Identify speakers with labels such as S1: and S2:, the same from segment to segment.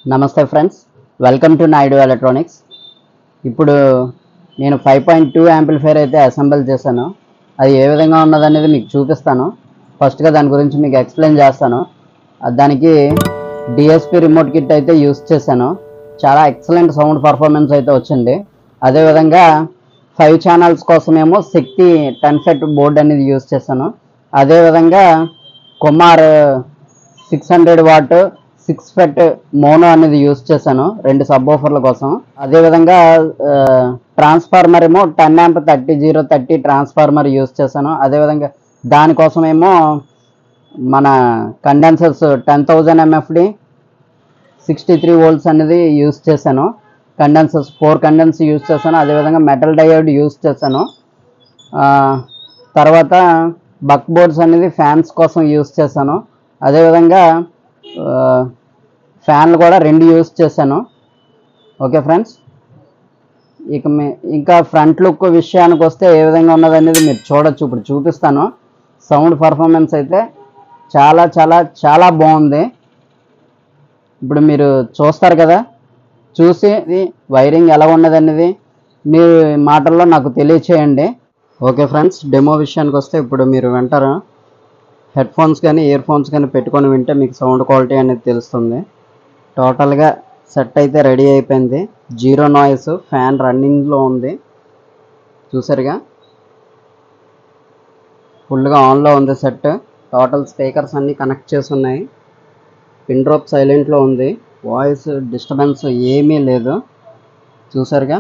S1: నమస్తే friends welcome to Naidu electronics ఇప్పుడు నేను ఫైవ్ పాయింట్ టూ యాంప్లిఫైర్ అయితే అసెంబుల్ చేశాను అది ఏ విధంగా ఉన్నదనేది మీకు చూపిస్తాను ఫస్ట్గా దాని గురించి మీకు ఎక్స్ప్లెయిన్ చేస్తాను ఆ దానికి డిఎస్పి రిమోట్ కిట్ అయితే యూస్ చేశాను చాలా ఎక్సలెంట్ సౌండ్ పర్ఫార్మెన్స్ అయితే వచ్చింది అదేవిధంగా ఫైవ్ ఛానల్స్ కోసమేమో శక్తి టెన్ ఫెట్ బోర్డ్ అనేది యూస్ చేశాను అదేవిధంగా Kumar six hundred watt six FET mono అనేది యూస్ చేశాను రెండు సబ్ ఆఫర్ల కోసం అదేవిధంగా ట్రాన్స్ఫార్మర్ ఏమో ten amp thirty zero thirty transformer use చేశాను అదేవిధంగా దానికోసం ఏమో మన condensers ten thousand MFD sixty three volts అనేది యూస్ చేశాను కండెన్సర్స్ ఫోర్ కండెన్స్ యూస్ చేశాను అదేవిధంగా మెటల్ డయోడ్ యూస్ చేశాను ఆ, తర్వాత బక్ బోర్డ్స్ అనేది ఫ్యాన్స్ కోసం యూస్ చేశాను అదేవిధంగా ఆ, ఫ్యాన్లు కూడా రెండు యూస్ చేశాను ఓకే ఫ్రెండ్స్ ఇక మీ ఇంకా ఫ్రంట్ లుక్ విషయానికి వస్తే ఏ విధంగా ఉన్నది అనేది మీరు చూడొచ్చు ఇప్పుడు చూపిస్తాను సౌండ్ పర్ఫార్మెన్స్ అయితే చాలా చాలా చాలా బాగుంది ఇప్పుడు మీరు చూస్తారు కదా చూసి ఇది వైరింగ్ ఎలా ఉన్నది అనేది మీ మాటల్లో నాకు తెలియచేయండి ఓకే ఫ్రెండ్స్ డెమో విషయానికి వస్తే ఇప్పుడు మీరు వింటారు హెడ్ ఫోన్స్ కానీ ఇయర్ ఫోన్స్ కానీ పెట్టుకొని వింటే మీకు సౌండ్ క్వాలిటీ అనేది తెలుస్తుంది టోటల్గా సెట్ అయితే రెడీ అయిపోయింది జీరో నాయిస్ ఫ్యాన్ రన్నింగ్లో ఉంది చూసారుగా ఫుల్గా ఆన్లో ఉంది సెట్ టోటల్ స్పీకర్స్ అన్నీ కనెక్ట్ చేసి ఉన్నాయి పిన్ డ్రాప్ సైలెంట్లో ఉంది వాయిస్ డిస్టర్బెన్స్ ఏమీ లేదు చూసారుగా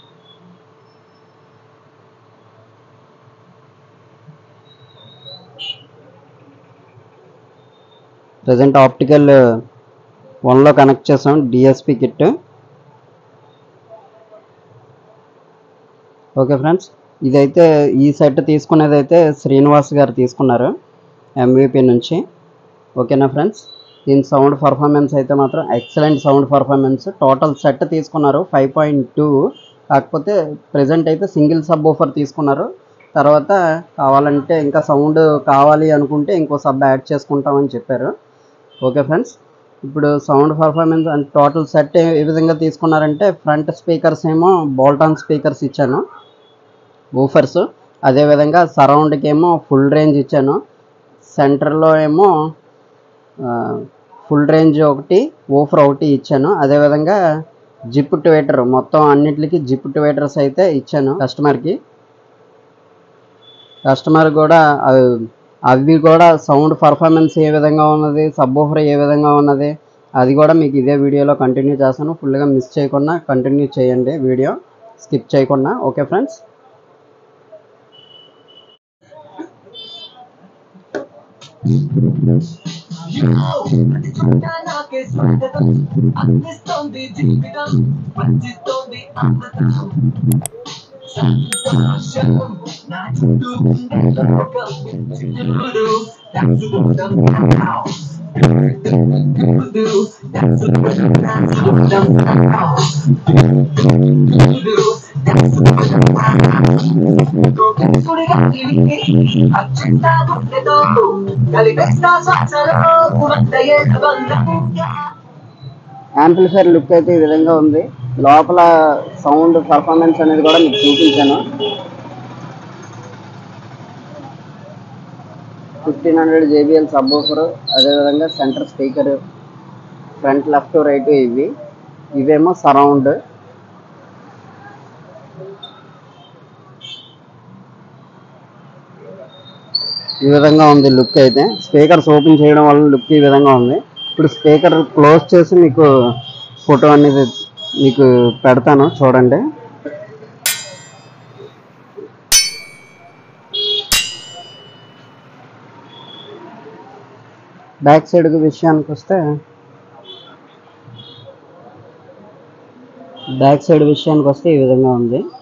S1: ప్రజెంట్ ఆప్టికల్ వన్లో కనెక్ట్ చేసాం డిఎస్పి కిట్ ఓకే ఫ్రెండ్స్ ఇదైతే ఈ సెట్ తీసుకునేది అయితే శ్రీనివాస్ గారు తీసుకున్నారు ఎంవిపి నుంచి ఓకేనా ఫ్రెండ్స్ దీని సౌండ్ పర్ఫార్మెన్స్ అయితే మాత్రం excellent sound performance total set తీసుకున్నారు ఫైవ్ పాయింట్ టూ కాకపోతే ప్రజెంట్ అయితే సింగిల్ సబ్ ఓఫర్ తీసుకున్నారు తర్వాత కావాలంటే ఇంకా సౌండ్ కావాలి అనుకుంటే ఇంకో సబ్ యాడ్ చేసుకుంటామని చెప్పారు ఓకే ఫ్రెండ్స్ ఇప్పుడు sound performance and total set ఏ ఏ విధంగా తీసుకున్నారంటే ఫ్రంట్ స్పీకర్స్ ఏమో బోల్టాన్ స్పీకర్స్ ఇచ్చాను ఊఫర్స్ అదేవిధంగా సరౌండ్కి ఏమో ఫుల్ రేంజ్ ఇచ్చాను సెంటర్లో ఏమో ఫుల్ రేంజ్ ఒకటి ఊఫర్ ఒకటి ఇచ్చాను అదేవిధంగా జిప్ ట్వేటర్ మొత్తం అన్నిటికి జిప్ ట్వేటర్స్ అయితే ఇచ్చాను కస్టమర్కి కస్టమర్ కూడా అవి అవి కూడా సౌండ్ పర్ఫార్మెన్స్ ఏ విధంగా ఉన్నది సబ్ ఓఫర్ ఏ విధంగా ఉన్నది అది కూడా మీకు ఇదే వీడియోలో కంటిన్యూ చేస్తాను ఫుల్గా మిస్ చేయకుండా కంటిన్యూ చేయండి వీడియో స్కిప్ చేయకుండా ఓకే ఫ్రెండ్స్
S2: నాకే స్వాగతం అందిస్తోంది జీవితం పంచిస్తోంది అమృతం సంతోషం నా చుట్టూ ఉండే లోకం చిరుడు దాచుకుంటాం ముందు దాచుకుంటాం కలిపేస్తా శ్వాసలో కుమంతయ్యే బంధంగా
S1: యాంప్లిఫైర్ లుక్ అయితే ఈ విధంగా ఉంది లోపల సౌండ్ పర్ఫార్మెన్స్ అనేది కూడా మీకు చూపించాను fifteen hundred JBL subwoofer అదేవిధంగా centre speaker front left right ఇవి ఇవేమో సరౌండ్ ఈ విధంగా ఉంది లుక్ అయితే స్పీకర్స్ ఓపెన్ చేయడం వల్ల లుక్ ఈ విధంగా ఉంది ఇప్పుడు స్పీకర్ క్లోజ్ చేసి మీకు ఫోటో అనేది మీకు పెడతాను చూడండి బ్యాక్ సైడ్ విషయానికి వస్తే బ్యాక్ సైడ్ విషయానికి వస్తే ఈ విధంగా ఉంది